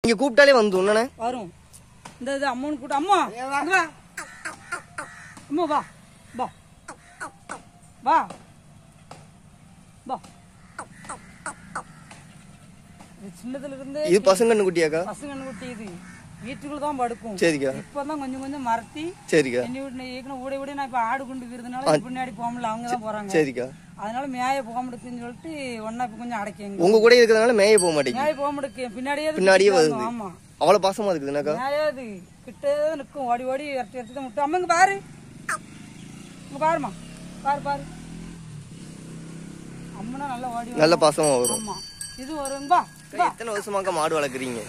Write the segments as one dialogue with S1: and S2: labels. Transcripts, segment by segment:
S1: நீங்க கூப்பிட்டாலே வந்து உடனே
S2: வரும் இந்த இது அம்மன் கூட்ட அம்மா இங்க வா அம்மா வா வா வா வா இது சின்னதுல இருந்தே
S1: இது பசங்கன்னு குட்டியாக்கா
S2: பசங்க குட்டி இது வீட்டுக்குள்ள தான் படுக்கும்
S1: சரிக்கா
S2: இப்பதான் கொஞ்சம் கொஞ்சம் மறத்தி
S1: சரிக்கா
S2: என்ன வீட்டு ஏற்கனவே ஊட ஊட நான் இப்ப ஆடு கொண்டு இருக்கிறதுனால பின்னாடி போக முடியல அவங்க தான் போறாங்க
S1: சரிக்கா
S2: அதனால மேய போக முடியுதுன்னு சொல்லிட்டு ஒன்னா இப்ப கொஞ்சம் அடைக்கங்க
S1: உங்க கூட இருக்கிறதுனால மேய போக மாட்டேங்குது
S2: மேய போக முடியும் பின்னாடியே அது
S1: பின்னாடியே
S2: சுத்திட்டு
S1: வருது.
S2: ஆமா
S1: அவ்வளவு பாசமா இருக்குதுனாக்கா
S2: மேயாது கிட்டே தான் நிற்கும் ஓடி ஓடி இரட்டி இரட்டி தான் முட்டும் அம்மா இங்க பாரு இங்க பாருமா பாரு பாரு அம்மனா நல்லா ஓடி வரும்.
S1: நல்ல பாசமா வரும்
S2: ஆமா இது வரும் வா வா
S1: எத்தனை வருஷமாக்கா மாடு வளர்க்குறீங்க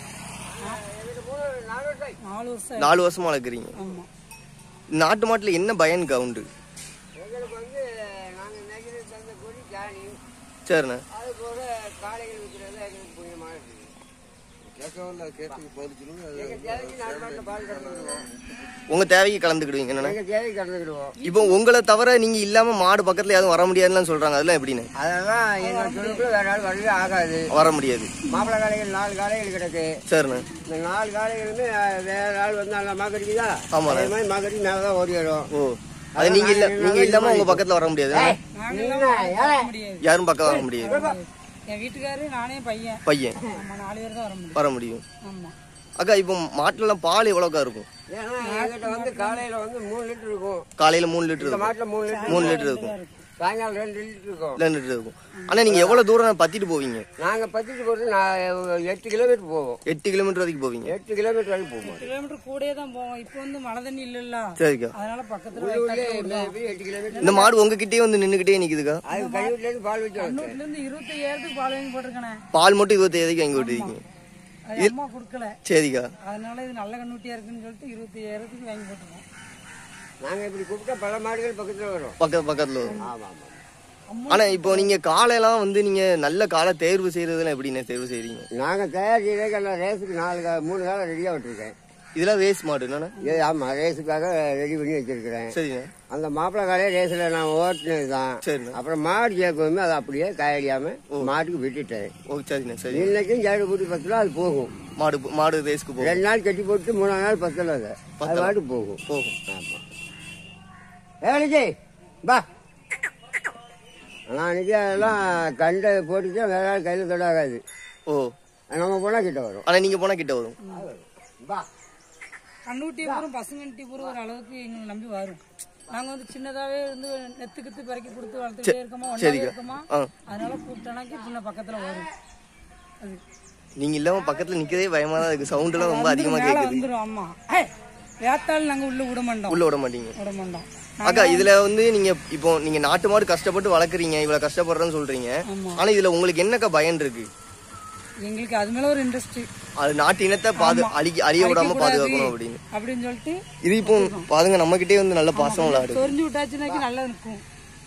S2: நாலு வருஷம்
S1: நாலு வருஷமா வளர்க்குறீங்க
S2: ஆமா
S1: நாட்டு மாட்டுல என்ன பயன்க்கா உண்டு
S3: எங்களுக்கு வந்து நாங்கள் நெகிழி தந்த கொடி ஜானி
S1: சரிண்ணே
S3: அது போக காளைகள் விற்கிறது எங்களுக்கு புண்ணியமாக இருக்குது எங்கள் தேவைக்கு நாட்டு பால் கறந்துக்கிடுவோம்
S1: உங்க தேவைக்கு கலந்துக்கிடுவீங்க என்னண்ணே
S3: எங்கள் தேவைக்கு கறந்துக்கிடுவோம்
S1: இப்போ உங்களை தவிர நீங்க இல்லாம மாடு பக்கத்துல யாரும் வர முடியாதுன்னு சொல்றாங்க அதெல்லாம் எப்படின்னு
S3: அதெல்லாம் எங்கள் சொல்லுக்குள்ள வேற ஆள் வரவே ஆகாது
S1: வர முடியாது
S3: மாப்பிள்ளை காளைகள் நாலு காளைகள் கிடக்கு
S1: சரிண்ணே
S3: இந்த நாலு காளைகளுமே அஹ், வேற ஆள் வந்து நல்லா மாக்கடிக்குதா
S1: ஆமாண்ணே.
S3: அதே மாதிரி மாக்கடி மேலே தான் ஓடி வரும்
S1: ஓ அது நீங்க இல்ல நீங்க இல்லாம உங்க பக்கத்துல வர முடியாது
S2: நாங்கெல்லாம் வர முடியாது
S1: யாரும் பக்கம் வர முடியாது
S2: என் வீட்டுக்காரு நானே பையன்
S1: பையன்
S2: ஆமா நாலு பேர் தான் வர முடியும்
S1: வர முடியும்
S2: ஆமா
S1: அக்கா இப்போ மாட்டுல எல்லாம் பால் எவ்வளோக்கா இருக்கும்
S3: ஏன்னா எங்கிட்ட வந்து காலையில் வந்து மூணு லிட்டர் இருக்கும்
S1: காலையில மூணு லிட்டர்
S3: இந்த
S1: இருக்கும்
S3: மாட்டில் மூணு லிட்டர்
S1: மூணு லிட்டர் இருக்கும்
S3: சாயங்காலம் ரெண்டு லிட்டர் இருக்கும்
S1: ரெண்டு லிட்டர் இருக்கும் ஆனா நீங்க எவ்வளவு தூரம் பத்திட்டு போவீங்க
S3: நாங்கள் பத்திட்டு போகிறது நான் எட்டு கிலோமீட்டர் போவோம்
S1: எட்டு கிலோமீட்டர் வரைக்கும் போவீங்க
S3: எட்டு கிலோமீட்டர் வரைக்கும் போவோம்
S2: கிலோமீட்டர் கூடயே தான் போவோம் இப்போ வந்து மழை தண்ணி இல்லல்ல
S1: சரிக்கா
S2: அதனால பக்கத்துல
S3: உள்ளே மேபி எட்டு கிலோமீட்டர்
S1: இந்த மாடு உங்ககிட்டயே வந்து நின்னுகிட்டே நிக்குதுக்கா
S3: அது கழிவுலேருந்து பால் வச்சு
S2: கண்ணூர்ல இருந்து இருபத்தி ஐயாயிரத்துக்கு பால் வாங்கி போட்டிருக்கேன்
S1: பால் மட்டும் இருபத்தி ஐயாயிரத்துக்கு வாங்கி விட்டுருக்கீங்க
S2: அது அம்மா கொடுக்கல
S1: சரிக்கா
S2: அதனால இது நல்ல கண்ணுட்டியா இருக்குன்னு சொல்லிட்டு இருபத்தி ஐயாயிரத்துக்கு வாங்கி போட்டிருக்கோம்
S3: நாங்கள் இப்படி கூப்பிட்டா பல மாடுகள் பக்கத்தில் வரும்
S1: பக்கத்து பக்கத்துல வரும்
S3: ஆமாம் ஆமாம்
S1: ஆனா இப்போ நீங்க காலையெல்லாம் வந்து நீங்க நல்ல காலை தேர்வு செய்யறதுலாம் எப்படிண்ணே தேர்வு செய்றீங்க
S3: நாங்கள் தயார் செய்யறதுக்கு நான் ரேஸுக்கு நாலு கா மூணு காலம் ரெடியாக விட்டுருக்கேன்
S1: இதெல்லாம் ரேஸ் மாடு என்னண்ணே
S3: இது ஆமாம் ரேஸுக்காக ரெடி பண்ணி வச்சிருக்கிறேன்
S1: சரிண்ணே
S3: அந்த மாப்பிள்ளை காலையே ரேஸில் நான் ஓட்டினது தான்
S1: சரிண்ணே
S3: அப்புறம் மாடு சேர்க்கவுமே அதை அப்படியே காயடியாமல் மாட்டுக்கு விட்டுட்டேன்
S1: ஓ சரிண்ணே சரி
S3: இன்னைக்கும் ஜாடு பூட்டி பத்து ரூபா அது போகும்
S1: மாடு மாடு ரேஸ்க்கு போகும்
S3: ரெண்டு நாள் கட்டி போட்டு மூணாம் நாள் பத்தல அது அது பாட்டு போகும்
S1: போகும்
S3: ஆமாம் ஏ பா ஆனால் அன்றைக்கி அதெல்லாம் கண்டை போட்டுட்டு வேற ஆள் கையில் தொடாகாது
S1: ஓ
S3: நம்ம போனால் கிட்ட வரும்
S1: ஆனா நீங்க போனா கிட்ட வரும்
S3: பா
S2: கண்ணுட்டி பூரம் பசங்கட்டி பூரம் ஒரு அளவுக்கு எங்களை நம்பி வரும் நாங்க வந்து சின்னதாவே இருந்து நெத்து கித்து பிறக்கி கொடுத்து வளர்த்துட்டே இருக்கோமா ஒன்னாவே இருக்கோமா
S1: ஆ.
S2: அதனால கூப்பிட்டனாக்கி பின்ன பக்கத்துல வரும் அது
S1: நீங்க இல்லாம பக்கத்துல நிக்கவே பயமா தான் இருக்கு சவுண்ட் எல்லாம் ரொம்ப அதிகமா
S2: மேல
S1: கேக்குது
S2: வந்துரும் ஆமா ஏய், வேத்தாள் நாங்க உள்ள விட மாட்டோம்
S1: உள்ள விட மாட்டீங்க
S2: விட மாட்டோம்
S1: அக்கா இதுல வந்து நீங்க இப்போ நீங்க நாட்டு மாடு கஷ்டப்பட்டு வளர்க்குறீங்க இவ்வளவு கஷ்டப்படுறேன்னு சொல்றீங்க
S2: ஆமா.
S1: ஆனா இதுல உங்களுக்கு என்னக்கா பயன் இருக்கு
S2: எங்களுக்கு அது மேல ஒரு இன்ட்ரெஸ்ட்
S1: அது நாட்டு இனத்தை பாது அழிக்க அழிய விடாம பாதுகாக்கணும் அப்படின்னு
S2: அப்படின்னு சொல்லிட்டு
S1: இது இப்போ பாருங்க நம்ம கிட்டே வந்து நல்ல பாசம் விளையாடு
S2: சொரிஞ்சு விட்டாச்சுனாக்கி நல்லா இருக்கும்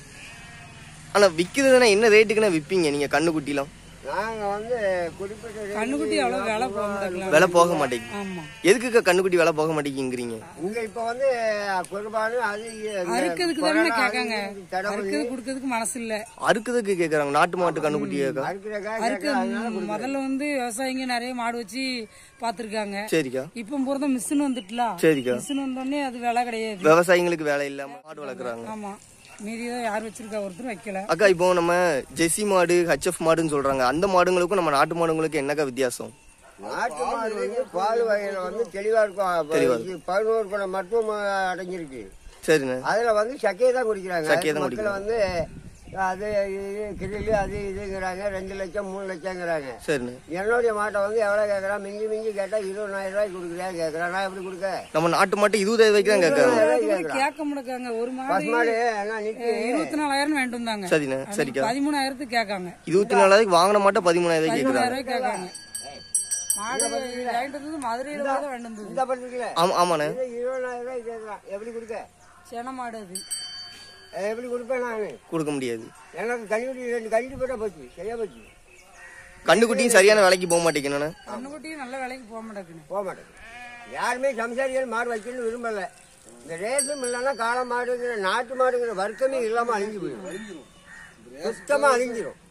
S1: ஆனா விக்குதுன்னா என்ன ரேட்டுக்குன்னா விப்பீங்க நீங்க கண்ணுக்குட்டிலாம்
S3: நாங்கள் வந்து குறிப்பிட்ட
S2: கண்ணுக்குட்டி அவ்வளவு வேலை போக மாட்டேங்களா
S1: விலை போக மாட்டேங்குது
S2: ஆமா
S1: எதுக்குக்கா கண்ணுக்குட்டி விலை போக மாட்டேங்குங்கிறீங்க
S3: இங்கே இப்போ வந்து குர்பானு அது இந்த
S2: அறுக்கிறதுக்கு தானே
S3: கொரோனா
S2: கேட்காங்க
S3: அது தடை பண்ணி
S2: அறுக்கிறது கொடுக்கறதுக்கு மனசு இல்ல
S1: அறுக்குதுக்கு கேக்குறாங்க நாட்டு மாட்டு கண்ணுக்குட்டி கேக்கா
S3: அறுக்கிறக்காக
S2: அறுக்க முதல்ல வந்து விவசாயிங்க நிறைய மாடு வச்சு பாத்துருக்காங்க
S1: சரிக்கா
S2: இப்ப பூரா மிஷின் வந்துட்டுல
S1: சரிக்கா
S2: மிஷின் வந்தோடனே அது வேலை கிடையாது
S1: விவசாயிங்களுக்கு வேலை இல்லாம மாடு வளர்க்குறாங்க
S2: ஆமா மீதி தான் யார் வச்சிருக்கா ஒருத்தர் வைக்கல
S1: அக்கா இப்போ நம்ம ஜெர்சி மாடு ஹச்எஃப் மாடுன்னு சொல்றாங்க அந்த மாடுங்களுக்கும் நம்ம நாட்டு மாடுங்களுக்கும் என்னக்கா வித்தியாசம்
S3: நாட்டு மாடு வந்து பால் வகையில வந்து தெளிவா இருக்கும் இது பதினோரு குணம் மட்டும் அடங்கியிருக்கு
S1: சரிண்ணே
S3: அதுல வந்து சக்கையை தான் குடிக்கிறாங்க
S1: சக்கையை தான்
S3: மக்கள் வந்து அது இது கிரில் அது இதுங்கிறாங்க ரெண்டு லட்சம் மூணு லட்சங்கிறாங்க
S1: சரிண்ணே
S3: என்னுடைய மாட்டை வந்து எவ்வளோ கேட்குறான் மிஞ்சி மிஞ்சி கேட்டால் இருபதாயிரம் ரூபாய்க்கு கொடுக்குறியான்னு கேட்குறான் நான் எப்படி கொடுக்க
S1: நம்ம நாட்டு மாட்டு இருபதாயிரம் ரூபாய்க்கு தான் கேட்கறாங்க
S2: கேட்க முடக்காங்க ஒரு மாடு
S3: பசு மாடு என்ன நிற்கி
S2: இருபத்தி நாலாயிரம் வேண்டு வந்தாங்க
S1: சரிண்ணே சரிக்கா
S2: பதிமூணாயிரத்துக்கு கேட்காங்க
S1: இருபத்தி நாலாயிரத்துக்கு வாங்கின மாட்டை பதிமூணாயிரம் ரூபாய்க்கு கேட்கறாங்க
S2: பதிமூணாயிரம் கேட்காங்க மாடு வாங்கிட்டு வந்தது மதுரையில தான் வேண்டு வந்தது
S3: இந்த பண்றீங்களே
S1: ஆமா ஆமாண்ணே
S3: இது இருபதாயிரம் ரூபாய்க்கு கேட்குறான் எப்படி கொடுக்க
S2: சென மாடு அது
S3: எப்படி கொடுப்பேன் நான்
S1: கொடுக்க முடியாது
S3: எனக்கு கழிவுடி ரெண்டு கழிவு போட்டால் போச்சு சரியா போச்சு
S1: கண்ணுக்குட்டியும் சரியான விலைக்கு போக மாட்டேங்கண்ணே
S2: கண்ணுக்குட்டியும் நல்ல வேலைக்கு போக மாட்டேங்குது
S3: போக மாட்டேங்குது யாருமே சம்சாரிகள் மாடு வைக்கணும்னு விரும்பல இந்த ரேஸும் இல்லைன்னா காளை மாடுங்கிற நாட்டு மாடுங்கிற வர்க்கமே இல்லாமல் அழிஞ்சு போயிடும் சுத்தமாக அழிஞ்சிரும்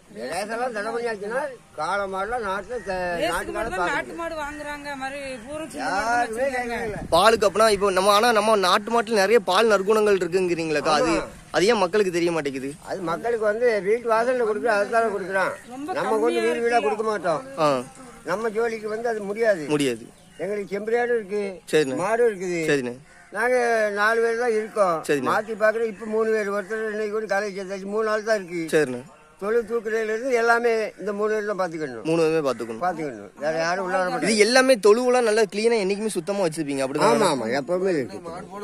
S3: ரேசெல்லாம் தடை பண்ணியாச்சுன்னா காளை மாடுலாம் நாட்டுல த-
S2: ரேஸுக்கு
S3: நாட்டுக்கார
S2: மட்டும் தான் நாட்டு மாடு வாங்குறாங்க மாதிரி பூரா சின்ன மாடு தான்
S3: யாருமே
S2: வச்சிருக்காங்க.
S3: கேட்கல
S1: பாலுக்கு அப்படின்னா இப்போ நம்ம ஆனா நம்ம நாட்டு மாட்டுல நிறைய பால் நற்குணங்கள் இருக்குங்கிறீங்களாக்கா அது அது ஏன் மக்களுக்கு தெரிய மாட்டேங்குது
S3: அது மக்களுக்கு வந்து வீட்டு வாசல்ல கொடுக்குற அதுதானே கொடுக்குறான்
S2: ரொம்ப
S3: நம்ம கொண்டு வீடு வீடா கொடுக்க மாட்டோம்
S1: ஆ
S3: நம்ம ஜோலிக்கு வந்து அது முடியாது
S1: முடியாது
S3: எங்களுக்கு செம்பரியாடும் இருக்கு
S1: சரிண்ணே
S3: மாடும் இருக்குது
S1: சரிண்ணே
S3: நாங்க நாலு பேர் தான் இருக்கோம்
S1: சரிண்ணே.
S3: மாத்தி பாக்குறோம் இப்ப மூணு பேர் ஒருத்தர் இன்னைக்கு கூட காலேஜ் சேர்த்தாச்சு மூணு நாள் தான் இருக்கு
S1: சரிண்ணே
S3: தொழில் தூக்குறதுல இருந்து எல்லாமே இந்த மூணு பேர் தான் பாத்துக்கணும்
S1: மூணு பேருமே பாத்துக்கணும்
S3: பாத்துக்கணும் வேற யாரும் உள்ள வர மாட்டாங்க
S1: இது எல்லாமே தொழுவெல்லாம் நல்லா கிளீனா என்னைக்குமே சுத்தமா வச்சிருப்பீங்க அப்படிதான்
S3: ஆமா ஆமா எப்பவுமே இருக்கு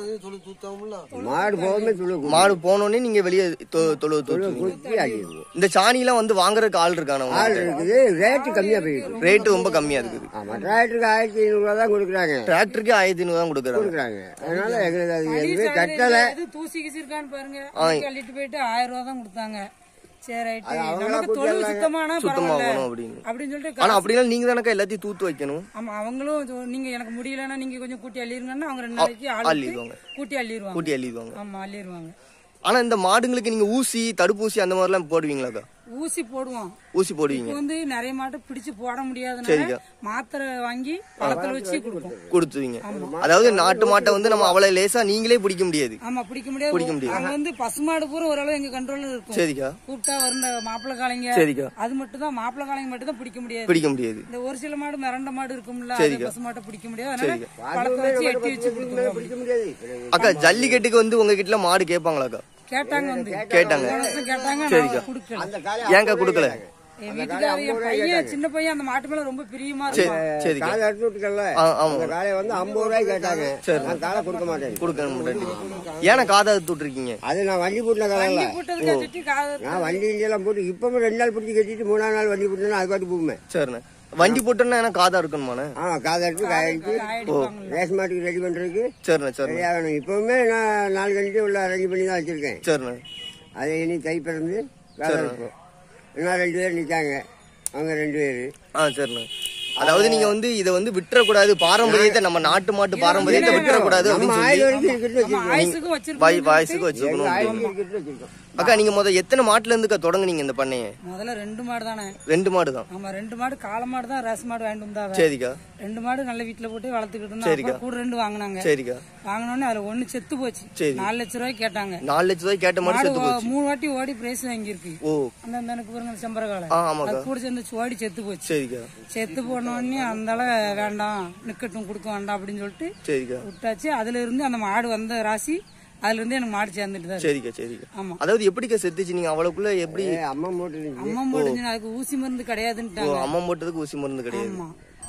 S3: மாடு போகவே துளு
S1: மாடு போனோடனே நீங்க வெளியே தொ- தொழுவ தூக்குவீங்க
S3: குத்தி அடிக்குது
S1: இந்த சாணிலாம் வந்து வாங்குறதுக்கு ஆள் இருக்கான
S3: ஆள் இருக்குது ரேட்டு கம்மியா போயிருக்கு
S1: ரேட்டு ரொம்ப கம்மியா இருக்குது
S3: ஆமா டிராக்டருக்கு ஆயிரத்தி ஐநூறு ரூபா தான் கொடுக்குறாங்க
S1: டிராக்டருக்கு ஆயிரத்தி ஐநூறு தான் கொடுக்குறாங்க
S3: கொடுக்குறாங்க அதனால எங்களுக்கு அது
S2: பழி
S3: எதுவுமே
S2: சாகுறது
S3: கட்டல
S2: எது தூசி கீசி இருக்கான்னு பாருங்க இன்னைக்கு அள்ளிட்டு போயிட்டு ஆயிரம் ரூபா தான் கொடுத்தாங்க சரி ரைட்டு
S3: அவங்களா
S2: நமக்கு
S3: கூட்டி
S2: தொழில்
S3: வந்தாங்க.
S2: சுத்தமானா
S1: சுத்தமா
S2: பரவாயில்ல
S1: ஆகணும் அப்படின்னு
S2: அப்படின்னு சொல்லிட்டு
S1: ஆனா
S2: காசு-
S1: அப்படின்னா நீங்க தானக்கா எல்லாத்தையும் தூத்து வைக்கணும்
S2: ஆமா அவங்களும் சொ- நீங்க எனக்கு முடியலன்னா நீங்க கொஞ்சம் கூட்டி அள்ளிருங்கன்னா அவங்க ரெண்டு நாளைக்கு ஆளுக்கு
S1: அள்ளிடுவாங்க.
S2: கூட்டி அள்ளிடுவாங்க
S1: கூட்டி அள்ளிடுவாங்க
S2: ஆமா அள்ளிடுவாங்க
S1: ஆனா இந்த மாடுங்களுக்கு நீங்க ஊசி தடுப்பூசி அந்த மாதிரிலாம் போடுவீங்களாக்கா
S2: ஊசி போடுவோம்
S1: ஊசி போடுவீங்க
S2: இப்போ வந்து நிறைய மாட்டு பிடிச்சு போட முடியாதனால
S1: சரிக்கா.
S2: மாத்திரை வாங்கி பழத்துல வச்சு கொடுப்போம்
S1: கொடுத்துவீங்க அதாவது நாட்டு மாட்டை வந்து நம்ம அவ்வளவு லேசா நீங்களே பிடிக்க முடியாது
S2: ஆமா பிடிக்க முடியாது
S1: பிடிக்க முடியாது.
S2: அங்க வந்து பசுமாடு பூரா ஓரளவு எங்க கண்ட்ரோல்ல இருக்கும்
S1: சரிக்கா
S2: கூப்பிட்டா வர மாப்பிள்ளை காளைங்க
S1: சரிக்கா
S2: அது மட்டும் தான் மாப்பிள்ளை காளைங்க மட்டும் தான் பிடிக்க முடியாது
S1: பிடிக்க முடியாது
S2: இந்த ஒரு சில மாடு மிரண்ட மாடு இருக்கும்ல அது
S1: சரிக்கா.
S2: பசுமாட்டை பிடிக்க முடியாது அதனால பழத்தை வச்சு எட்டி வச்சு கொடுத்துருவோம்
S3: பிடிக்க முடியாது
S1: அக்கா ஜல்லிக்கட்டுக்கு வந்து உங்க கிட்ட மாடு கேட்பாங்களாக்கா
S2: கேட்டாங்க வந்து
S1: கேட்டாங்க
S2: போன வருஷம் கேட்டாங்க
S1: சரிக்கா.
S2: நான் கொடுக்கல
S3: அந்த காலை
S1: ஏன்க்கா கொடுக்கல
S2: என் வீட்டுக்காரர் என் பையன் சின்ன பையன் அந்த மாட்டு மேல ரொம்ப பிரியமா
S1: சரி
S2: இருக்கும்
S1: சரிக்கா
S3: காலை எடுத்து விட்டுக்கல
S1: ஆ, ஆமா
S3: அந்த காலையை வந்து ஐம்பது ரூபாய்க்கு கேட்டாங்க நான் காலை கொடுக்க மாட்டேன்
S1: கொடுக்க மாட்டேன் ஏன்னா காதை விட்டுருக்கீங்க
S3: அது நான் வண்டி பூட்டின காலை இல்ல
S2: கூட்டத்துக்கு கட்டிட்டு காது
S3: நான் வண்டி எல்லாம் போட்டு இப்பவும் ரெண்டு நாள் பிடிச்சி கட்டிட்டு மூணாவது நாள் வண்டி பூட்டினா அது பாட்டு போகுமே
S1: சரிண்ணே வண்டி போட்டோன்னா ஏன்னா காதா இருக்கணுமாண்ணே
S3: ஆ காதை எடுத்து காய அடிச்சு
S2: காயடிப்பாங்கல்ல
S3: ரேஷன் மாட்டுக்கு ரெடி பண்றதுக்கு
S1: சரிண்ணே சரிண்ணே
S3: ரெடியாகணும் இப்பவுமே நான் நாலு கண்டிட்டு உள்ள அரேஞ்ச் பண்ணி தான் வச்சிருக்கேன்
S1: சரிண்ணே
S3: அது இனி தை பிறந்து வேலை இருக்கும் இன்னும் ரெண்டு பேர் நிற்காங்க அவங்க ரெண்டு பேர்
S1: ஆ சரிண்ணே அதாவது நீங்க வந்து இதை வந்து விட்டுறக்கூடாது பாரம்பரியத்தை நம்ம நாட்டு மாட்டு பாரம்பரியத்தை விட்டுறக்கூடாது
S3: நம்ம
S1: அப்படின்னு
S3: ஆயுள்
S1: சொல்லி
S3: வரைக்கும் இருக்கிறது வச்சிருக்கோம்
S2: ஆயுசுக்கும் வச்சிருக்கோம்
S1: வாய் வாய்ஸுக்கு வச்சுக்கணும்
S3: ஆயுள்
S1: அப்படின்னு.
S3: இருக்கிறது வச்சிருக்கோம்
S1: அக்கா நீங்க முத எத்தனை மாட்டுல இருந்துக்கா தொடங்குனீங்க இந்த பண்ணைய
S2: முதல்ல ரெண்டு மாடு தானே
S1: ரெண்டு மாடு தான்
S2: ஆமா ரெண்டு மாடு காளை மாடு தான் ரேஸ் மாடு வாங்கிட்டு வந்தாங்க
S1: சரிக்கா
S2: ரெண்டு மாடு நல்ல வீட்டுல போட்டு வளர்த்துக்கிட்டு இருந்தோம்
S1: சரிக்கா.
S2: அப்புறம் கூட ரெண்டு வாங்கினாங்க
S1: சரிக்கா
S2: வாங்கினோடனே அதுல ஒண்ணு செத்து போச்சு
S1: சரி.
S2: நாலு லட்ச ரூபாய்க்கு கேட்டாங்க
S1: நாலு லட்சம் ரூபாய் கேட்ட மாடு
S2: மாடு
S1: செத்து போச்சு
S2: மூணு வாட்டி ஓடி பிரைஸ் வாங்கியிருக்கு
S1: ஓ
S2: அந்த அந்த எனக்கு பாருங்க அந்த செம்பரகாலை
S1: ஆ
S2: அது
S1: ஆமாக்கா
S2: கூட சேர்ந்து ஓடி செத்து போச்சு
S1: சரிக்கா
S2: செத்து போன உடனே அந்த அளவு வேண்டாம் நிக்கட்டும் கொடுக்க வேண்டாம் அப்படின்னு சொல்லிட்டு
S1: சரிக்கா
S2: விட்டாச்சு அதுல இருந்து அந்த மாடு வந்த ராசி அதுல இருந்து எனக்கு மாடு சேர்ந்துட்டு தான் இருக்கு.
S1: சரிக்கா சரிக்கா
S2: ஆமா
S1: அதாவது எப்படிக்கா செத்துச்சு நீங்க அவ்வளவுக்குள்ள எப்படி
S3: ஏ, அம்மா மூட்டு இருந்துச்சு
S2: அம்மா போட்டுச்சு அதுக்கு ஊசி மருந்து
S1: ஓ,
S2: கிடையாதுன்ட்டாங்க
S1: அம்மா போட்டதுக்கு ஊசி மருந்து கிடையாது
S2: ஆமா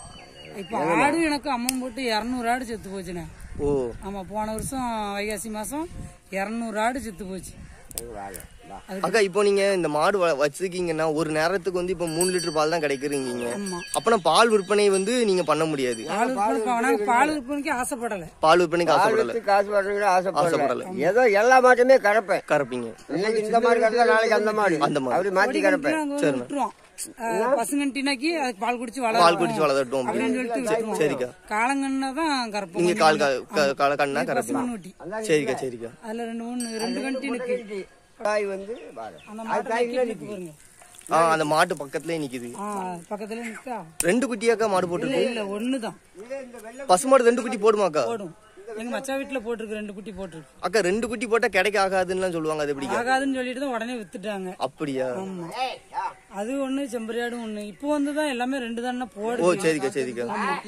S2: இப்ப ஆடு எனக்கு அம்மா போட்டு இரநூறு ஆடு செத்து போச்சுண்ணே
S1: ஓ
S2: ஆமா போன வருஷம் வைகாசி மாசம் இரநூறு ஆடு செத்து போச்சு
S3: வாங்க, வா.
S1: அக்கா இப்போ நீங்க இந்த மாடு வ- வச்சிருக்கீங்கன்னா ஒரு நேரத்துக்கு வந்து இப்போ மூணு லிட்டர் பால் தான் கிடைக்கிறீங்க
S2: ஆமா
S1: அப்பனா பால் விற்பனை வந்து நீங்க பண்ண முடியாது
S2: பால் விற்பனை நாங்க பால் விற்பனைக்கு ஆசைப்படல
S1: பால் விற்பனைக்கு
S3: பால்
S1: ஆசைப்படல
S3: வித்து காசு வரணுங்கிற ஆசைப்படல
S1: ஆசைப்படல.
S3: ஏதோ எல்லா மாட்டுமே கறப்பேன்
S1: கறப்பீங்க
S3: இன்னைக்கு இந்த மாதிரி கறந்தா நாளைக்கு அந்த மாடு
S1: அந்த மாடு.
S3: அப்படி மாத்தி கறப்பேன்
S2: நாங்க வந்து விட்டுருவோம் அஹ், பசுங்கன்ட்டினாக்கி அதுக்கு பால் குடிச்சு
S1: பால்
S2: வளரும்
S1: குடிச்சு வளர்த்தட்டும்
S2: அப்படின்னு
S1: அப்படின்னு
S2: சொல்லிட்டு விட்டுருவோம்
S1: சரிக்கா
S2: காலங்கன்னா தான் கறப்போம்
S1: நீங்க கால் க- க- கால கண்ணா கறப்பீங்க
S2: பசுமன் ஊட்டி
S1: சரிக்கா சரிக்கா
S2: அதுல ரெண்டு மூணு ரெண்டு கண்டி நிக்கு
S3: தாய் வந்து வாரு.
S2: அந்த மாட்டு நக்கிட்டு நிக்கு பாருங்க
S1: ஆ அந்த மாட்டு பக்கத்துலயே நிக்குது
S2: ஆ பக்கத்துல நிக்கா
S1: ரெண்டு குட்டியாக்கா மாடு போட்டுருக்கு
S2: இல்ல ஒண்ணுதான்
S1: பசுமாடு ரெண்டு குட்டி போடுமாக்கா
S2: போடும் எங்க மச்சா வீட்டுல போட்டிருக்கு ரெண்டு குட்டி போட்டிருக்கு
S1: அக்கா ரெண்டு குட்டி போட்டா கிடைக்க ஆகாதுன்னு சொல்லுவாங்க அது எப்படிக்கா
S2: ஆகாதுன்னு சொல்லிட்டு தான் உடனே வித்துட்டாங்க
S1: அப்படியா
S2: ஆமா அது ஒண்ணு செம்பரியாடும் ஒண்ணு இப்போ வந்துதான் எல்லாமே ரெண்டு தானே
S1: ஓ
S2: போடுது
S1: சரிக்கா சரிக்கா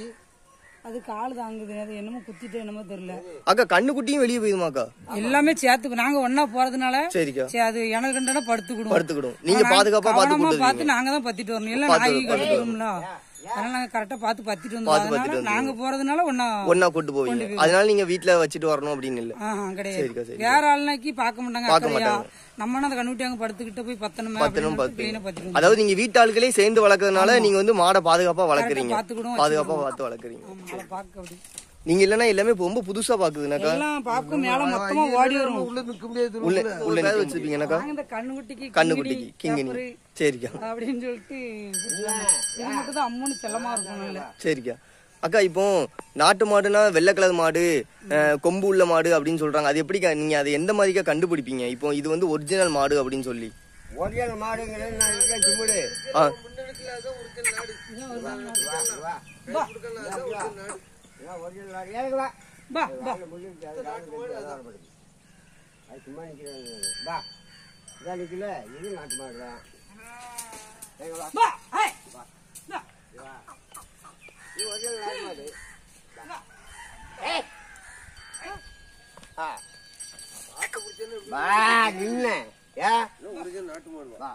S2: அது கால் தாங்குது அது என்னமோ குத்திட்டு என்னமோ தெரியல
S1: அக்கா கண்ணு குட்டியும் வெளியே போயிருமாக்கா
S2: எல்லாமே சேர்த்து நாங்க ஒன்னா போறதுனால
S1: சரிக்கா
S2: சரி அது எனக்கு கண்டனா படுத்துக்கிடும்
S1: படுத்துக்கிடும் நீங்க பாதுகாப்பா பார்த்து
S2: கவனமா
S1: கொடுத்துருவீங்க
S2: பார்த்து நாங்க தான் பத்திட்டு வரணும் இல்ல நாய் கடிச்சிடும்ல அதனால நாங்க கரெக்டா பார்த்து பத்திட்டு வந்தோம் அதனால நாங்க போறதுனால ஒன்னா
S1: ஒன்னா கூட்டு போவீங்க அதனால நீங்க வீட்ல வச்சுட்டு வரணும் அப்படின்னு இல்ல
S2: ஆஹா, கிடையாது
S1: சரிக்கா சரி
S2: வேற ஆள்னாக்கி பார்க்க மாட்டாங்க
S1: பார்க்க
S2: அக்கறையா
S1: மாட்டாங்க.
S2: நம்ம அந்த கண்ணுட்டி அங்க படுத்துக்கிட்டு போய் பத்தணுமே
S1: பத்திரம்
S2: அப்படின்னு
S1: பார்த்து
S2: கிளீனா பத்திட்டு
S1: அதாவது நீங்க வீட்டாளுகளே சேர்ந்து வளர்க்கறதுனால நீங்க வந்து மாடை பாதுகாப்பா வளர்க்குறீங்க
S2: பார்த்துக்கிடும்
S1: பாதுகாப்பா பார்த்து வளர்க்குறீங்க
S2: ஆமா அதை பார்க்க அப்படி
S1: நீங்க இல்லன்னா எல்லாமே இப்ப ரொம்ப புதுசா பாக்குதுனாக்கா
S2: எல்லாம் பார்க்க மேல மொத்தமா ஓடி வரும்
S1: உள்ள உள்ள பேர் வச்சிருப்பீங்கனாக்கா
S2: நாங்க இந்த கண்ணுக்குட்டிக்கு
S1: கண்ணுக்குட்டிக்கு கிங்கினி
S2: பேப்பரு
S1: சரிக்கா
S2: அப்படின்னு சொல்லிட்டு விட்டுருவாங்க. இது மட்டும் தான் அம்மனு செல்லமா இருக்கும் இல்ல
S1: சரிக்கா அக்கா இப்போ நாட்டு மாடுனா வெள்ளை கலர் மாடு அஹ், கொம்பு உள்ள மாடு அப்படின்னு சொல்றாங்க அது எப்படிக்கா நீங்க அதை எந்த மாதிரிக்கா கண்டுபிடிப்பீங்க இப்போ இது வந்து ஒரிஜினல் மாடு அப்படின்னு சொல்லி
S3: ஒரிஜினல் மாடுங்கிறது நான் இருக்கேன் சிம்முடு
S1: ஆ
S3: வா வா இதான் ஒரிஜினல் மாடு ஏழுங்க வா
S2: பா பா
S3: வாங்க, முடிஞ்சிருச்சு. அது காலம் கட்டி அதான் வரப்படுது. அது சும்மா நிக்கிறது. வா இதான் நிக்கல இது நாட்டு மாடு தான் ஏங்க வா
S2: பா ஹே பா
S3: இது ஒரிஜினல் நாட்டு மாடு வா. ஏய். ஆ. வா நின்ன ஏ வா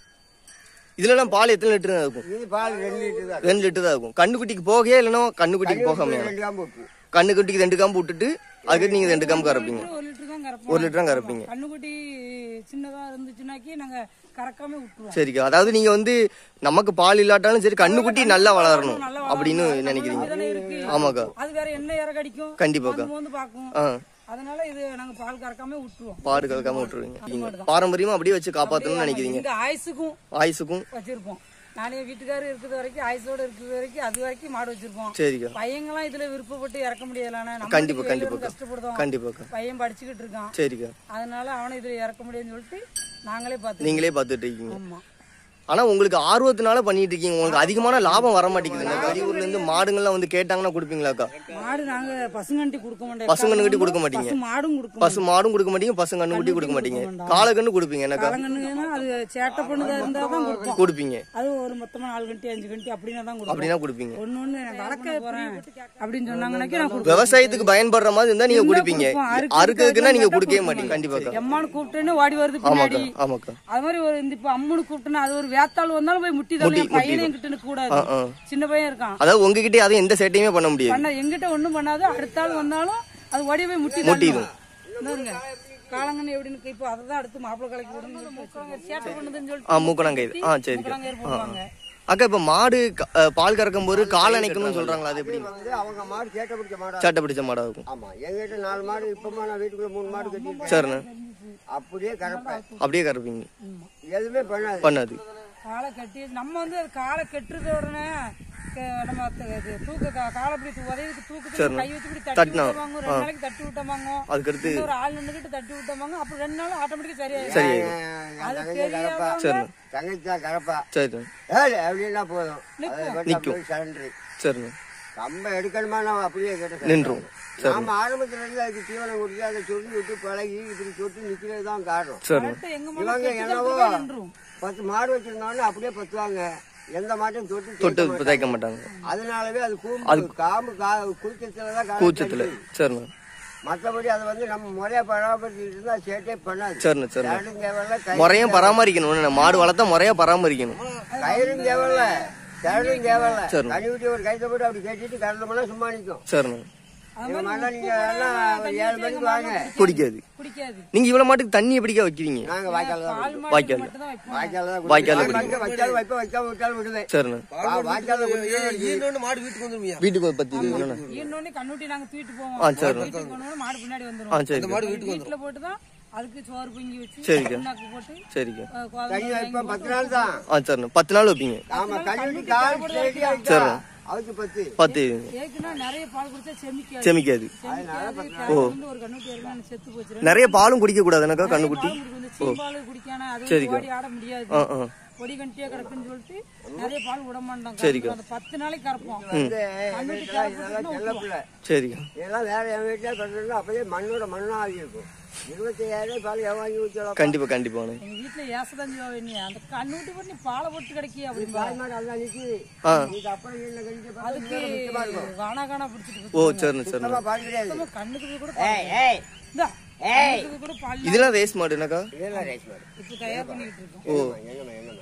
S1: இதுலலாம் பால் எத்தனை லிட்டர் தான் இருக்கும்
S3: இது பால் ரெண்டு லிட்டர் தான்
S1: ரெண்டு லிட்டர் தான் இருக்கும் கண்ணுக்குட்டிக்கு போகவே இல்லைன்னா கண்ணுக்குட்டிக்கு போகாம
S3: ரெண்டு காம்பு விட்டு
S1: கண்ணுக்குட்டிக்கு ரெண்டு காம்பு விட்டுட்டு அதுக்கு நீங்க ரெண்டு காம்பு கறப்பீங்க
S2: ஒரு லிட்டர் தான் கறப்போம்
S1: ஒரு லிட்டர் தான் கறப்பீங்க
S2: கண்ணுக்குட்டி சின்னதா இருந்துச்சுனாக்கி நாங்க கறக்காம விட்டுருவோம்
S1: சரிக்கா அதாவது நீங்க வந்து நமக்கு பால் இல்லாட்டாலும் சரி கண்ணுக்குட்டி நல்லா வளரணும்
S2: நல்லா
S1: அப்படின்னு
S2: வளரணும்.
S1: நினைக்கிறீங்க
S2: தானே இருக்கு
S1: ஆமாக்கா
S2: அது வேற என்ன இற கடிக்கும்
S1: கண்டிப்பாக்கா.
S2: வந்து வந்து பாக்கும்
S1: ஆ
S2: அதனால இது நாங்க பால் கறக்காம விட்டுருவோம்
S1: பாரு கலக்காம விட்டுருவீங்க பாரம்பரியமா அப்படியே வச்சு காப்பாத்தணும்னு நினைக்கிறீங்க
S2: எங்க ஆயுசுக்கும்
S1: ஆயுசுக்கும்
S2: வச்சிருப்போம் நானே வீட்டுக்காரர் இருக்கிற வரைக்கும் ஆயுசோட இருக்கிற வரைக்கும் அது வரைக்கும் மாடு வச்சிருப்போம்
S1: சரிக்கா
S2: பையங்களாம் இதுல விருப்பப்பட்டு இறக்க முடியலானே நம்ம
S1: கண்டிப்பா,
S2: வெளியில இருந்து
S1: கண்டிப்பாக்கா.
S2: கஷ்டப்படுதோம்
S1: கண்டிப்பாக்கா
S2: பையன் படிச்சுக்கிட்டு இருக்கான்
S1: சரிக்கா
S2: அதனால அவனை இதுல இறக்க முடியும்னு சொல்லிட்டு நாங்களே பார்த்து
S1: நீங்களே பார்த்துட்டு இருக்கீங்க
S2: ஆமா
S1: ஆனா உங்களுக்கு ஆர்வத்தினால பண்ணிட்டு இருக்கீங்க உங்களுக்கு அதிகமான லாபம் வர மாட்டேங்குது வெளியூர்ல இருந்து மாடுங்கள்லாம் வந்து கேட்டாங்கன்னா கொடுப்பீங்களாக்கா
S2: மாடு நாங்க பசுங்கண்டி கொடுக்க மாட்டோம்
S1: பசுங்கன்னுக்குட்டி கொடுக்க மாட்டீங்க.
S2: பசு மாடும் கொடுக்க
S1: பசு மாடும் கொடுக்க மாட்டீங்க பசு கண்ணுக்குட்டி கொடுக்க மாட்டீங்க காலக்கண்ணு கொடுப்பீங்க என்னக்கா
S2: கலங்கண்ணுன்னா அது சேட்டை பண்ணுதா இருந்தா தான் கொடுப்போம்
S1: கொடுப்பீங்க
S2: அது ஒரு மொத்தமா நாலு கண்டி அஞ்சு கண்டி அப்படின்னா தான் கொடுப்போம்
S1: அப்படின்னா கொடுப்பீங்க
S2: ஒண்ணு ஒண்ணு நான் வளர்க்க போறேன் அப்படின்னு சொன்னாங்கன்னாக்கி நான் கொடுப்பேன்
S1: விவசாயத்துக்கு பயன்படுற மாதிரி இருந்தா நீங்க கொடுப்பீங்க
S2: கொடுப்போம். அறுக்கிறதுக்கு
S1: அறுக்கிறதுக்குன்னா நீங்க
S2: கேட்டா
S1: கொடுக்கவே
S2: கொடுக்க
S1: மாட்டீங்க கண்டிப்பாக்கா
S2: எம்மானு கூப்பிட்டேன்னு ஓடி வருது
S1: ஆமாக்கா
S2: பின்னாடி
S1: ஆமாக்கா
S2: அது மாதிரி ஒரு இந்த இப்ப அம்மனு கூப்பிட்டேன்னா அது ஒரு வேத்தாள் வந்தாலும் போய் முட்டி தள்ளி என் பையனே என்கிட்ட நிக்க கூடாது
S1: ஆ, ஆ.
S2: சின்ன பையன் இருக்கான்
S1: அதாவது உங்ககிட்ட அதை எந்த சேட்டையுமே பண்ண முடியாது
S2: பண்ண எங்கிட்ட ஒண்ணும் பண்ணாது அடுத்த ஆள் வந்தாலும் அது ஓடி போய் முட்டி
S1: முட்டிடும்.
S2: தள்ளும். இந்தாருங்க. காலங்கன்னு எப்படின்னு இப்போ அதை தான் அடுத்து மாப்பிள்ளை கலைக்கு விடணும் சேட்டை பண்ணுதுன்னு சொல்லிட்டு
S1: ஆ மூக்கணாங்கயிறு ஆ சரிக்கா
S2: முக்கணாங்கயிறு போடுவாங்க
S1: அக்கா இப்ப மாடு க- அஹ், பால் கறக்கும் போது கால் அணைக்கணும்னு சொல்றாங்களா அது எப்படி
S3: வந்து அவங்க மாடு சேட்டை பிடிச்ச மாடா
S1: சட்டை பிடிச்ச மாடா இருக்கும்
S3: ஆமா எங்கிட்ட நாலு மாடு இப்பமா நான் வீட்டுக்குள்ள மூணு மாடு கட்டிருக்கேன்
S1: சரிண்ணே
S3: அப்படியே கறப்பேன்
S1: அப்படியே கறப்பீங்க
S3: எதுவுமே பண்ணாது
S1: பண்ணாது
S2: காலை கட்டி நம்ம வந்து அது காலை கட்டுறது உடனே க- நம்ம த- இது தூக்க கா- காலை இப்படி தூ- உதவிக்கு தூக்கத்துல கை வச்சு இப்படி தட்டி
S1: தட்டினா.
S2: விட்டோமாங்க ரெண்டு நாளைக்கு தட்டி விட்டோமாங்க
S1: அதுக்கடுத்து
S2: இன்னொரு ஆள் நின்னுக்கிட்டு தட்டி விட்டோமாங்க அப்புறம் ரெண்டு நாள் ஆட்டோமேட்டிக்கா சரியாயிடும்
S1: சரி
S2: அது
S3: தங்கச்சி கறப்பா
S2: தெரியாம
S3: தங்கச்சி தான் கறப்பா
S1: சரி
S3: ஏய் அப்படின்னா போதும் நிற்கும் சரண்டரி
S1: சரிண்ணே
S3: கம்ப எடுக்கணுமா நான் அப்படியே கேட்டேன்
S1: நின்றும்
S3: நாம ஆரம்பத்துல இருந்து அதுக்கு தீவனம் கொடுத்து அதை சொல்லி விட்டு பழகி இப்படி தொட்டு நிக்கிறது தான் காரணம்
S1: சரிண்ணே
S2: கரெக்டா எங்க
S3: இவங்க
S2: மாமா
S3: என்னவோ
S2: கெட்டுக்கிறதுக்கு நின்றும்
S3: பத்து மாடு வச்சிருந்தோடனே அப்படியே பத்துவாங்க எந்த மாட்டையும் தொட்டு
S1: தொட்டு
S3: தேய்க்க மாட்டாங்க.
S1: தேய்க்க மாட்டாங்க
S3: அதனாலவே அது கூம்பு காம்பு கா குளிச்சத்துல தான் காலை
S1: கூச்சத்துல
S3: கடிக்குது.
S1: சரிண்ணே
S3: மத்தபடி அதை வந்து நம்ம முறையா பராமரிச்சுட்டு இருந்தா சேட்டே பண்ணாது
S1: சரிண்ணே சரிண்ணே
S3: கரடும் தேவையில்ல கை-
S1: முறையா பராமரிக்கணும் மாடு வளர்த்தா முறையா பராமரிக்கணும்
S3: கயிறும் தேவையில்ல கரடும் தேவையில்ல
S1: சரி.
S3: கனி விட்டு ஒரு கைத்தை போட்டு அப்படி கட்டிட்டு கரண்டோம்னா சும்மா நிற்கும்
S1: சரிண்ணே
S3: எங்க மாட்டா நீங்க எல்லாம் ஒரு ஏழு மணிக்கு வாங்க
S1: குடிக்காது
S2: பிடிக்காது
S1: நீங்க இவ்வளவு மாட்டுக்கு தண்ணி எப்படிக்கா வைக்கிறீங்க
S3: நாங்க வாய்க்கால தான்
S2: பால் மாடு
S1: வாய்க்கால்.
S2: மட்டும் தான் வைப்போம்
S3: வாய்க்கால தான்
S1: வாய்க்கால்ல
S3: வாய்க்கால வச்சாலும் வைப்ப வைக்காம விட்டாலும் விடுவேன்
S1: சரிண்ணே
S3: வா- வாய்க்கால குடிச்சு
S4: ஈனோன்னு மாடு வீட்டுக்கு வந்துருமியா
S1: வீட்டுக்கு பத்தி என்னண்ணே
S2: ஈனோடனே கண்ணுட்டி நாங்க தூக்கிட்டு
S1: ஆ
S2: போவோம்
S1: சரி
S2: வீட்டுக்கு போனோம்னா மாடு பின்னாடி
S1: ஆ
S2: வந்துரும்
S1: சரி
S4: மாடு வீட்டுக்கு
S2: வீட்டுல போட்டு தான் அதுக்கு சோறு பொங்கி வச்சு
S1: சரிக்கா.
S2: புண்ணாக்கு போட்டு
S1: சரிக்கா
S2: அஹ், கோதுமை
S3: தண்ணி வைப்ப பத்து நாள் தான்
S1: ஆ சரிண்ணே பத்து நாள் வைப்பீங்க
S3: ஆமா கனி விட்டு கால் ஸ்ட்ரெயிட்டா வைக்கா அதுக்கு பத்து
S1: பத்து
S2: ஏற்கனவே நிறைய பால் குடிச்சா செமிக்காது
S1: செமிக்காது
S2: செமிக்காது காலையில வந்து ஒரு கண்ணுட்டி இருக்கு செத்து போச்சு
S1: நிறைய பாலும் குடிக்க கூடாதுனாக்கா கண்ணுக்குட்டி
S2: பால் குடிக்கும். இந்த சீம்பால் குடிக்கான அது வந்து ஓடி ஆட முடியாது
S1: ஆ ஆ
S2: பொடி கண்டியா கிடக்குன்னு சொல்லிட்டு நிறைய பால் விட மாட்டாங்க
S1: சரிக்கா.
S2: அந்த பத்து நாளைக்கு கறப்போம்
S3: வந்து என் வீட்டுல இதெல்லாம் செல்ல பிள்ளை
S1: சரிக்கா
S3: இதெல்லாம் வேற என் வீட்டுல கட்டுறது அப்பவே மண்ணோட மண்ணா ஆகியிருக்கும் இருபத்தி ஐயாயிரம் பால் எவன் வாங்கி ஊற்றலாம்
S1: கண்டிப்பா கண்டிப்பாண்ணே
S2: எங்க வீட்டுல ஏசதான் செய்வா நீ அந்த கண்ணுட்டி போட்டு நீ பாலை போட்டு கிடைக்கி அப்படின்பா
S3: பால் மாடு அதான் நிக்குது
S1: ஆ
S3: இது அப்புறம் என்ன கழிச்சு பார்த்தா
S2: அதுக்கு
S3: முக்கியமா இருக்கும்
S2: காணா காணா பிடிச்சிட்டு
S1: ஓ
S2: இருக்கு.
S1: சரிண்ணே சரிண்ணே
S3: சுத்தமா பால் கிடையாது
S2: சுத்தமா கண்ணுக்கு போய் கூட
S3: ஏய் ஏய்
S2: இந்தா,
S3: ஏய்
S2: கண்ணுக்கு கூட பால்
S1: இதெல்லாம் ரேஸ் மாடு என்னக்கா
S3: இதெல்லாம் ரேஸ் மாடு
S2: இப்ப தயார் பண்ணிட்டு இருக்கோம்
S1: ஓ
S3: எங்கம்மா எங்கம்மா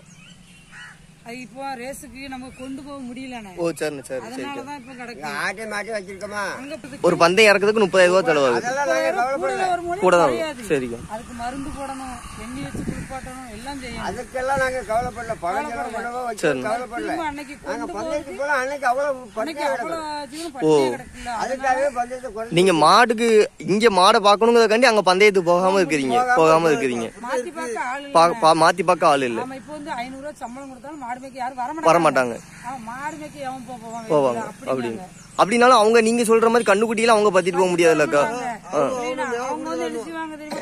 S2: அது இப்போ ரேஸுக்கு நம்ம கொண்டு போக முடியலண்ணே
S1: ஓ சரிண்ணே சரி சரி
S2: அதனாலதான் இப்ப கிடக்கு
S3: இங்க ஆட்டை மாட்டே வச்சிருக்கோமா
S2: அங்க இப்ப
S1: ஒரு பந்தயம் இறக்கிறதுக்கு முப்பதாயிரம் ரூபாய் செலவாகுது
S3: அதெல்லாம் நாங்க கவலைப்படல
S2: கூடல வரும்போது
S1: கூட தான்
S2: குறையாது.
S1: வரும். சரிக்கா
S2: அதுக்கு மருந்து போடணும் எண்ணி வச்சு குளிப்பாட்டணும் எல்லாம் செய்யணும்
S3: அதுக்கெல்லாம் நாங்க கவலைப்படல பழம் செலவு வச்சு கவலைப்படல
S2: திரும்ப அன்னைக்கு
S3: நாங்க
S2: கொண்டு
S3: பந்தயத்துக்கு போல அன்னைக்கு அவ்வளவு
S2: அன்னைக்கு
S3: பட்டியா
S2: அவ்வளவு
S3: கிடக்கும்
S2: ஜீவனம் பட்டினியா கிடக்குல்ல
S3: அதுக்காகவே பந்தயத்தை குறைச்சு
S1: நீங்க மாடுக்கு இங்க மாடை பாக்கணுங்கிறதுக்காண்டி அங்க பந்தயத்துக்கு போகாம இருக்கிறீங்க போகாம இருக்கிறீங்க
S2: மாத்தி பார்க்க ஆள் இல்ல
S1: பா- பா- மாத்தி பார்க்க ஆள் இல்ல
S2: நாம இப்போ வந்து ஐநூறு ரூபாய் சம்பளம் கொடுத்தாலும் மாடு மேய்க்க யாரும் வர
S1: வர
S2: மாட்டாங்க
S1: மாட்டாங்க
S2: அவன் மாடு மேய்க்க எவன் போ- போவான்
S1: போவாங்க
S2: அப்படி
S1: அப்படின்னு அப்படின்னாலும் அவங்க நீங்க சொல்ற மாதிரி கண்ணுக்குட்டியில அவங்க பத்திட்டு போக முடியாதுல்லக்கா
S2: அப்படின்னா அவங்க வந்து என்ன செய்வாங்க தெரியுமா காலையில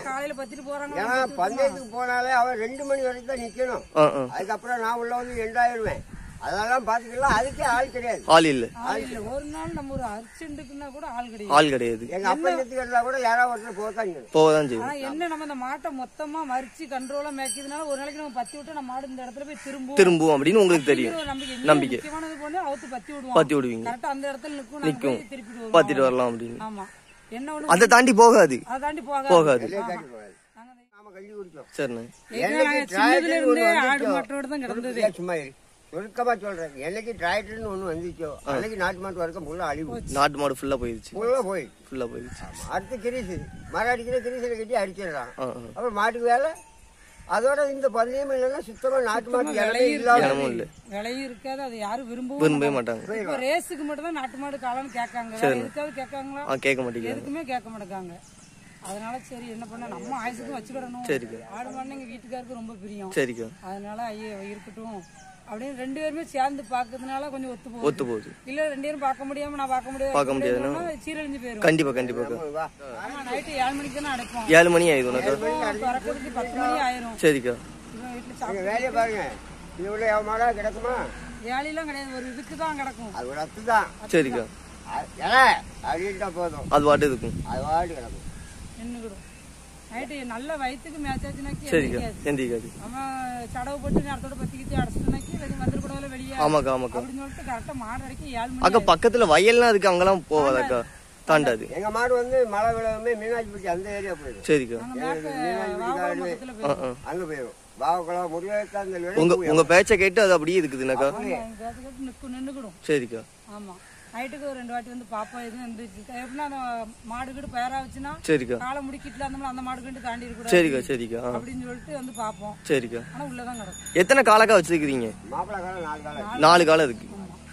S2: பத்திட்டு போறாங்க
S3: ஏன்னா பந்தயத்துக்கு போனாலே அவன் ரெண்டு மணி வரைக்கும் தான் நிக்கணும்
S1: ஆ ஆ
S3: அதுக்கப்புறம் நான் உள்ள வந்து எண்டாயிருவேன் அதெல்லாம் பாத்துக்கலாம் அதுக்கே ஆள் கிடையாது
S1: ஆள் இல்ல
S2: ஆள் இல்ல. ஒரு நாள் நம்ம ஒரு அர்ஜென்ட்டுக்குன்னா கூட ஆள் கிடையாது
S1: ஆள் கிடையாது
S3: எங்க அப்பா செத்துக்கிறதா கூட யாராவது ஒருத்தர் போதான் செய்யணும்.
S1: போகதான் செய்யும்
S2: ஆனா என்ன நம்ம இந்த மாட்டை மொத்தமா மறிச்சு கண்ட்ரோலா மேய்க்கிறதுனால ஒரு நாளைக்கு நம்ம பத்தி விட்டு நம்ம மாடு இந்த இடத்துல போய் திரும்பும்
S1: திரும்பும் அப்படின்னு உங்களுக்கு தெரியும்
S2: ஒரு நம்பிக்கை
S1: நம்பிக்கை.
S2: நம்பிக்கை முக்கியமானது போனா அவுத்து பத்தி விடுவோம்
S1: பத்தி விடுவீங்க
S2: கரெக்டா அந்த இடத்துல நிக்கும் நாங்க போய் திருப்பிட்டு வருவோம்
S1: பார்த்துட்டு வரலாம் அப்படின்னு
S2: ஆமா என்ன ஒண்ணு
S1: அதை தாண்டி போகாது
S2: அதை தாண்டி போக
S1: போகாது
S3: வெளியே காட்டி போகாது நாம கஞ்சி குடிச்சோம்
S1: சரிண்ணே
S2: நாங்க சின்னதுல இருந்தே ஆடு மாட்டோட தான் கிடந்தது
S3: ஏன் சும்மா இரு. சுருக்கமா சொல்றேன் என்னைக்கு டிராக்டர்னு ஒண்ணு வந்துச்சோ அன்னைக்கு நாட்டு மாட்டு வரைக்கும் ஃபுல்லா அழிவு
S1: நாட்டு மாடு ஃபுல்லா போயிடுச்சு
S3: ஃபுல்லா போயிடுச்சு
S1: ஃபுல்லா போயிடுச்சு
S3: அடுத்து கிரீசு மரம் அடிக்கிற கிரீசில் கட்டி அடிச்சிடுறான்
S1: ஆ ஆ
S3: அப்புறம் மாட்டுக்கு வேலை அதோட இந்த பந்தயம் இல்லைன்னா சுத்தமா நாட்டு மாட்டு இடமே இல்லாம
S1: இடமும் இல்ல
S2: விலையும் இருக்காது அதை யாரும் விரும்பவும்
S1: விரும்பவே மாட்டாங்க
S2: இப்போ ரேஸுக்கு மட்டும் தான் நாட்டு மாடு காலம்னு கேட்காங்க வேற எதுக்காவது கேட்காங்களா
S1: ஆ கேட்க மாட்டேங்கிறாங்க
S2: எதுக்குமே கேட்க மாட்டேங்காங்க அதனால சரி என்ன பண்ண நம்ம ஆயுசுக்கும் வச்சுக்கிடணும்
S1: சரிக்கா.
S2: ஆடு மாடு எங்க வீட்டுக்காருக்கு ரொம்ப பிரியம்
S1: சரிக்கா
S2: அதனால ஐயோ இருக்கட்டும் அப்படின்னு ரெண்டு பேருமே சேர்ந்து பாக்குறதுனால கொஞ்சம் ஒத்து போகுது
S1: ஒத்து போகுது
S2: இல்ல ரெண்டு பேரும் பார்க்க முடியாம நான் பார்க்க முடியாது
S1: பார்க்க முடியாதுன்னா?
S2: முடியாதுன்னா சீரழிஞ்சு போயிரும்
S1: கண்டிப்பா கண்டிப்பாக்கா
S3: வா
S2: ஆமா நைட்டு ஏழு மணிக்கு தானே அடைப்போம்
S1: ஏழு மணி ஆயிடும் உனக்கு
S2: திறக்கிறதுக்கு பத்து மணி ஆயிரும்
S1: சரிக்கா
S2: இவன் வீட்டுல
S3: நீங்க
S2: சாப்பிட்டு
S3: வேலையை பாருங்க இது உள்ள எவன் மாடா கிடக்குமா
S2: வேலையெல்லாம் கிடையாது ஒரு இதுக்கு தான் கிடக்கும்
S3: அது ஒரு அத்து தான்
S1: சரிக்கா
S3: இலை அப்படின்ட்டா போதும்
S1: அது பாட்டு இருக்கும்
S3: அது வாடி கிடக்கும்
S2: நின்னுக்கிடும் நைட்டு நல்ல வயிற்றுக்கு மேட்சாச்சுனாக்கி
S1: சரிக்கா
S2: எந்திரிக்காது.
S1: எந்திரிக்காது
S2: நம்ம சடவு போட்டு நேரத்தோட பத்திக்கிட்டு அடைச்சிட்டுனாக்கி வெளியே வந்துடக்கூடாது வெளியே
S1: ஆமாக்கா ஆமாக்கா
S2: அப்படின்னு சொல்லிட்டு கரெக்டா மாடு அடைக்கி ஏழு மணி
S1: அக்கா பக்கத்துல வயல்லாம் இருக்கு அங்கெல்லாம் போவாதாக்கா தாண்டாது
S3: எங்க மாடு வந்து மழை விழவுமே மீனாட்சிப்பட்டி அந்த ஏரியா போயிடும்
S1: சரிக்கா
S2: நாங்க மேற்கு வாகனம் பக்கத்துல
S1: ஆ
S2: போயிருக்கோம்
S1: ஆ
S3: அங்க போயிடும் பாவக்குளம் முருகேக்காந்த
S1: உங்க உங்க பேச்சை கேட்டு அது அப்படியே இருக்குதுனாக்கா
S2: ஆமா அவங்க கேட்டு நிற்கும் நின்றுக்கிடும்
S1: சரிக்கா
S2: ஆமா நைட்டுக்கு ஒரு ரெண்டு வாட்டி வந்து பாப்பா எதுவும் எந்திரிச்சு எப்படின்னா அந்த மாடு கீடு பயிராச்சுன்னா
S1: சரிக்கா
S2: காலை முடிக்கிட்டுல அந்த மாதிரி அந்த மாடு கண்டு தாண்டி இருக்கக்கூடாது
S1: சரிக்கா சரிக்கா ஆ
S2: அப்படின்னு சொல்லிட்டு வந்து பார்ப்போம்
S1: சரிக்கா
S2: ஆனா உள்ளதான் கிடக்கும்
S1: எத்தனை காலக்கா வச்சிருக்கிறீங்க
S3: மாப்பிள்ளை காலம் நாலு காலம்
S1: நாலு காலம் இருக்கு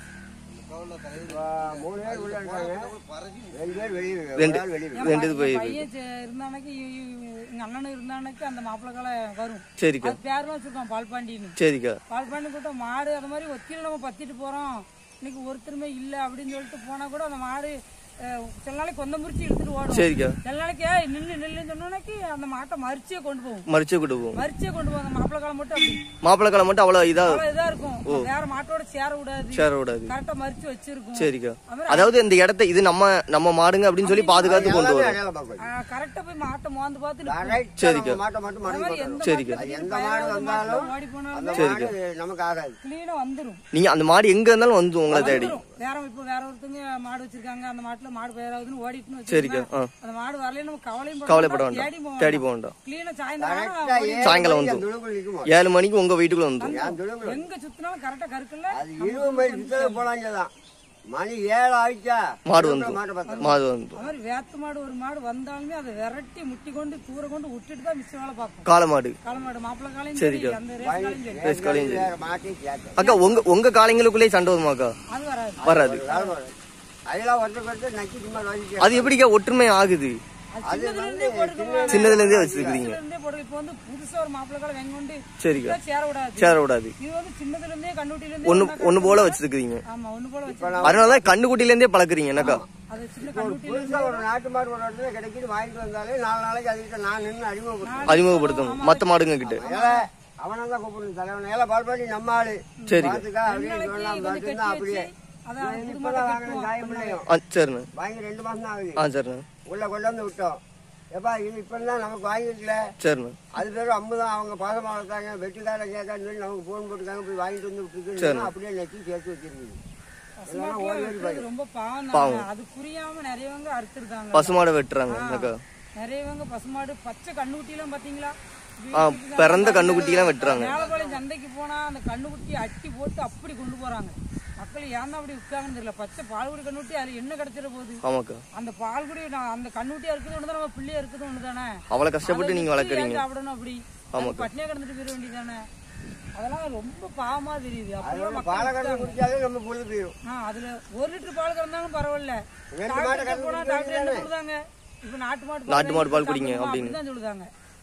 S3: இப்ப மூணு பேர் உள்ள இருக்காங்க ரெண்டு பேர் வெளியே
S1: ரெண்டு
S3: ஒரு ஆள் வெளியே
S1: ரெண்டு இது போய்
S2: பையன் செ- இருந்தானக்கு இ- இ- எங்க அண்ணனும் இருந்தானக்கு அந்த மாப்பிள்ளை காலை வரும்
S1: சரிக்கா
S2: அது பேரும் வச்சிருக்கோம் பால்பாண்டின்னு
S1: சரிக்கா
S2: பால்பாண்டி கூட்டம் மாடு அது மாதிரி ஒத்தியில நம்ம பத்திட்டு போறோம் இன்னைக்கு ஒருத்தருமே இல்ல அப்படின்னு சொல்லிட்டு போனா கூட அந்த மாடு அஹ், சில நாளைக்கு கொந்த முறிச்சு எடுத்துட்டு ஓடும்
S1: சரிக்கா
S2: சில நாளைக்கு "ஏய், நில்லு நில்லுன்னு சொன்னோன்னாக்கி அந்த மாட்டை மறிச்சே கொண்டு போகும்
S1: மறிச்சு கூட்டு போவோம்
S2: மறிச்சே கொண்டு போகும் அந்த மாப்பிள்ளை காலம் மட்டும் அப்படி
S1: மாப்பிள்ளை காலம் மட்டும் அவ்வளவு இதா
S2: அவ்வளவு இதா இருக்கும் வேற மாட்டோட சேர விடாது
S1: சேர விடாது
S2: கரெக்டா மறிச்சு வச்சிருக்கும்
S1: சரிக்கா
S2: அது மாதிரி
S1: அதாவது இந்த இடத்த இது நம்ம நம்ம மாடுங்க அப்படின்னு சொல்லி பாதுகாத்து கொண்டு
S3: எல்லாமே
S1: வரும்
S3: அடையாளம் பார்க்கணும்
S2: கரெக்டா போய் மாட்டை மோந்து பார்த்து நிக்கும்.
S3: கரெக்டா நம்ம மாட்டை மட்டும்
S2: அது
S3: மடங்கி
S2: மாதிரி
S3: பார்க்கணும்.
S2: எந்த
S1: சரிக்கா.
S2: மாட்டுல
S3: எந்த
S2: திடீர்னு
S3: மாடு
S2: பயறாத
S3: வந்தாலும்
S2: மாட்டுல ஓடி போனாலும்
S3: அந்த மாடு நமக்கு ஆகாது
S2: கிளீனா வந்துரும்
S1: நீங்க அந்த மாடு எங்க இருந்தாலும் வந்து உங்களை தேடி
S2: வந்துரும். வேற இப்ப வேற ஒருத்தங்க மாடு வச்சிருக்காங்க அந்த மாட்டுல மாடு பயிராகுதுன்னு ஓடிட்டுன்னு
S1: சரிக்கா
S2: வச்சிருக்கோம்
S1: ஆ
S2: அந்த மாடு வரலையே நம்ம கவலையும்
S1: கவலைப்பட
S2: தேடி
S1: வேண்டாம்
S2: போவோம்
S1: தேடி போக வேண்டாம்
S2: கிளீனா சாயந்தரம்
S3: கரெக்டா
S2: ஓடி-
S3: ஏழு
S1: சாயங்காலம்
S3: மணிக்கு
S1: வந்துரும்.
S3: அந்த துணுக்குள் நிக்குமா?
S1: ஏழு மணிக்கு உங்க வீட்டுக்குள்ள வந்துரும்
S3: என் துணுக்குள்
S2: எங்க சுத்தினாலும் கரெக்டா கருக்குல்ல
S3: அது இருபது மைல் சுத்தல போலாங்கதான் மணி ஏழு ஆயிடுச்சா
S1: மாடு
S3: துணுக்குள்ள
S1: வந்துரும்.
S3: மாட்டை பார்த்தா
S1: மாடு வந்துரும்
S2: அது மாதிரி வேத்து மாடு ஒரு மாடு வந்தாலுமே அதை விரட்டி முட்டி கொண்டு தூர கொண்டு விட்டுட்டு தான் மிச்சம் வேலை பார்ப்போம்
S1: காளை மாடு
S2: காலமாடு மாப்பிள்ளை காலையும் சரி
S1: சரிக்கா.
S2: அந்த ரேஸ் காலையும் சரி
S1: ரேஸ் காலையும் சரி
S3: வேற மாட்டே சேர்த்து
S1: அக்கா உங்க உங்க காளைங்களுக்குள்ளே சண்டை வருமாக்கா
S2: அது வராது
S1: வராது
S3: அதெல்லாம் ஒருத்தர் ஒருத்தர் நக்கி சும்மா வாங்கிட்டு
S1: அது எப்படிக்கா ஒற்றுமை ஆகுது
S2: அது சின்னதுல இருந்தே போட்டுருக்கோம்
S1: சின்னதுல இருந்தே வச்சிருக்கீங்க
S2: சின்னதுல இருந்தே போட்டு இப்போ வந்து புதுசா ஒரு மாப்பிள்ளை காலை வெங்க கொண்டு
S1: சரிக்கா
S2: சேர விடாது
S1: சேர விடாது
S2: இது வந்து சின்னதுல இருந்தே கண்ணுட்டில இருந்தே
S1: ஒண்ணு
S2: ஒண்ணா
S1: ஒண்ணு போல வச்சிருக்கீங்க
S2: ஆமா ஒண்ணு போல வச்சு
S1: அதனாலதான் கண்ணுக்குட்டில இருந்தே பழக்குறீங்க என்னக்கா
S2: அது சின்ன கண்ணுட்டில
S3: புதுசா ஒரு நாட்டு மாடு ஒரு இடத்துல கிடைக்கிது வாங்கிட்டு வந்தாலே நாலு நாளைக்கு அதுக்கிட்ட நான் நின்று அறிமுகப்படுத்தேன்
S1: அறிமுகப்படுத்தணும் மத்த மாடுங்க கிட்ட
S3: ஏல அவனை தான் கூப்பிடணும் தலைவன் ஏல பால் பண்ணி நம்ம ஆளு
S1: சரிக்கா.
S3: பாத்துக்கா அப்படின்னு சொல்லலாம்
S2: கொஞ்சம்
S3: பார்த்துருந்தா
S2: கட்டி
S3: அப்படியே
S2: வச்சு அதை புது
S3: இப்பதான்
S2: மாட்டை
S3: வாங்கின காயம் பிள்ளையும்
S1: ஆ சரிண்ணே
S3: வாங்கி ரெண்டு மாசம் தான் ஆகுது
S1: ஆ சரிண்ணே
S3: உள்ள கொண்டு வந்து விட்டோம் எப்பா இது இப்போ தான் நமக்கு வாங்கிக்கல
S1: சரிண்ணே
S3: அது பேரும் அம்மு தான் அவங்க பாசமாக வளர்த்தாங்க வெட்டிக்காரன் கேட்கான்னு சொல்லி நமக்கு ஃபோன் போட்டுருக்காங்க போய் வாங்கிட்டு வந்து விட்டுருக்கு அப்படியே நெத்தி சேர்த்து வச்சிருக்குது
S2: பசுமாட்டுல வெட்டுறது ரொம்ப பாவம் தாங்க. அது புரியாம நிறையவங்க அறுத்துருக்காங்க
S1: பசுமாடை வெட்டுறாங்க என்னக்கா
S2: நிறையவங்க பசுமாடு பச்சை கண்ணுக்குட்டிலாம் பாத்தீங்களா
S1: ஆ பிறந்த கண்ணுக்குட்டிலாம் வெட்டுறாங்க
S2: மேலப்பாளையம் சந்தைக்கு போனா அந்த கண்ணுக்குட்டி அட்டி போட்டு அப்படி கொண்டு போறாங்க மக்கள் ஏன் அப்படி விற்காங்கன்னு தெரியல பச்சை பால்குடி கண்ணுக்குட்டி அதுல என்ன கிடைச்சிட போகுது
S1: ஆமாக்கா
S2: அந்த பால்குடி நான் அந்த கண்ணுக்குட்டியா இருக்குது ஒன்று நம்ம பிள்ளையா இருக்குது ஒன்று தானே
S1: அவ்வளவு கஷ்டப்பட்டு நீங்க வளர்க்குறீங்க
S2: சாப்பிடணும் அப்படி பட்னியா கிடந்துட்டு போயிட வேண்டியதானே அதெல்லாம் ரொம்ப பாவமா தெரியுது அப்பெல்லாம் மக்கள்
S3: பாலக்கடலை குடிச்சாலே நம்ம பொழுது போயிடும்
S2: ஆ, அதுல ஒரு லிட்டர் பால் கறந்தாலும் பரவாயில்ல
S3: ரெண்டு மாட்டை
S2: டாக்டர் போனா டாக்டர் என்ன சொல்லுதாங்க இப்ப நாட்டு மாடு
S1: நாட்டு மாடு பால் குடிங்க
S2: சாப்பிடணுமா
S1: அப்படின்னு.
S2: அப்படிதான் சொல்லுதாங்க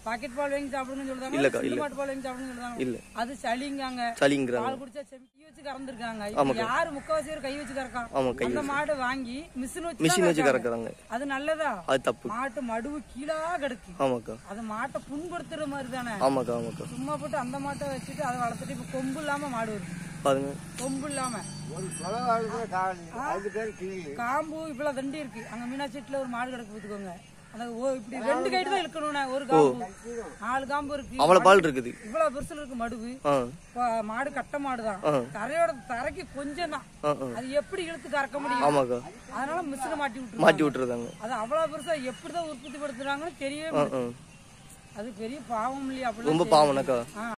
S2: பாக்கெட் பால் வாங்கி சாப்பிடுங்கன்னு சொல்றாங்க
S1: இல்லக்கா,
S2: சிந்து
S1: இல்ல.
S2: மாட்டு பால் வாங்கி சாப்பிடுங்கன்னு சொல்றாங்க
S1: இல்ல
S2: அது சளிங்காங்க
S1: சளிங்கிறாங்க
S2: பால் குடிச்சா செமி கை வச்சு கறந்துருக்காங்க இப்ப யாரு முக்கவாசி பேர் கை வச்சு கறக்கா
S1: ஆமா கை
S2: அந்த மாடு வாங்கி மிஷின் வச்சு
S1: மிஷின்
S2: தான்
S1: வச்சு
S2: கறக்காங்க.
S1: கறக்குறாங்க
S2: அது நல்லதா
S1: அது தப்பு
S2: மாட்டு மடுவு கீழா கிடக்கு
S1: ஆமாக்கா
S2: அது மாட்டை புண்படுத்துற மாதிரி தானே
S1: ஆமாக்கா ஆமாக்கா
S2: சும்மா போட்டு அந்த மாட்டை வச்சுட்டு அதை வளர்த்துட்டு இப்ப கொம்பு இல்லாம மாடு வருது
S1: பாருங்க
S2: கொம்பு இல்லாம
S3: ஒரு தொலை வாழ்க்கை காவல் அதுக்கு பேர் கிளி
S2: காம்பு இவ்வளவு தண்டி இருக்கு அங்க மீனாட்சிட்டுல ஒரு மாடு கிடக்கு பார்த்துக்கோங்க அந்த ஓ இப்படி ரெண்டு கைட்டு தான் இழுக்கணும்ண்ணே ஒரு காம்பு நாலு காம்பு இருக்கு
S1: அவ்வளவு பால் இருக்குது
S2: இவ்வளவு பெருசுல இருக்கு மடுவு
S1: ஆ
S2: இப்ப மாடு கட்ட மாடுதான்
S1: ஆ.
S2: தரையோட தரைக்கு கொஞ்சம் தான்
S1: ஆ ஆ
S2: அது எப்படி இழுத்து கறக்க முடியும்
S1: ஆமாக்கா
S2: அதனால மிஷினை மாட்டி விட்டுருவாங்க
S1: மாட்டி விட்டுருதாங்க
S2: அது அவ்வளவு பெருசா எப்படிதான் உற்பத்தி படுத்துறாங்கன்னு தெரியவே
S1: ஆ
S2: மாட்டேங்குது.
S1: ஆ
S2: அது பெரிய பாவம் இல்லையா அப்படிலாம்
S1: ரொம்ப
S2: செய்யறது.
S1: பாவம்னாக்கா
S2: ஆ